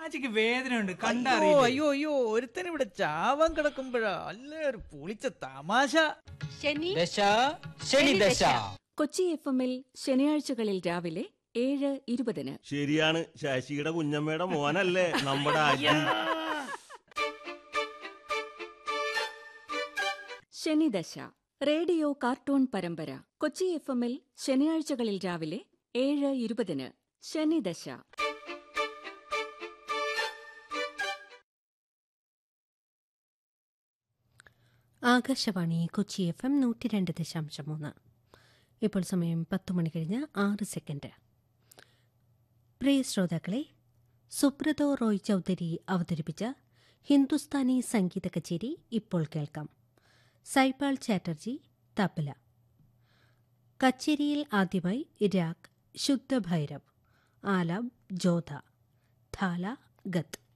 ആച്ചിക്ക് വേദനയുണ്ട് അയ്യോ കണ്ടറിയില്ല അയ്യോ അയ്യോ ഒരുത്തൻ ഇവിടെ ചാവാൻ കിടക്കുമ്പോഴാ അല്ലേ ഒരു പൊളിച്ച തമാശ ശനി ദശ ശനി ദശ കൊച്ചി എഫ് എമ്മിൽ ശനിയാഴ്ചകളിൽ രാവിലെ ഏഴ് ഇരുപതിന് ശരിയാണ് ശശിയുടെ കുഞ്ഞമ്മയുടെ മോനല്ലേ നമ്മുടെ അജി ശനിദശ റേഡിയോ കാർട്ടൂൺ പരമ്പര കൊച്ചി എഫ് എമ്മിൽ ശനിയാഴ്ചകളിൽ രാവിലെ ഏഴ് ഇരുപതിന് ശനിദശ ആകാശവാണി കൊച്ചി എഫ് എം നൂറ്റി രണ്ട് ദശാംശം മൂന്ന് ഇപ്പോൾ സമയം പത്ത് മണി കഴിഞ്ഞ് ആറ് സെക്കൻഡ് പ്രിയ ശ്രോതാക്കളെ സുബ്രതോ റോയ് ചൗധരി അവതരിപ്പിച്ച ഹിന്ദുസ്ഥാനി സംഗീത കച്ചേരി ഇപ്പോൾ കേൾക്കാം സൈപാൾ ചാറ്റർജി തബല കച്ചേരിയിൽ ആദ്യമായി രാഗ് ശുദ്ധ ഭൈരവ് ആലാബ് ജോധ ഥാല ഗത്ത്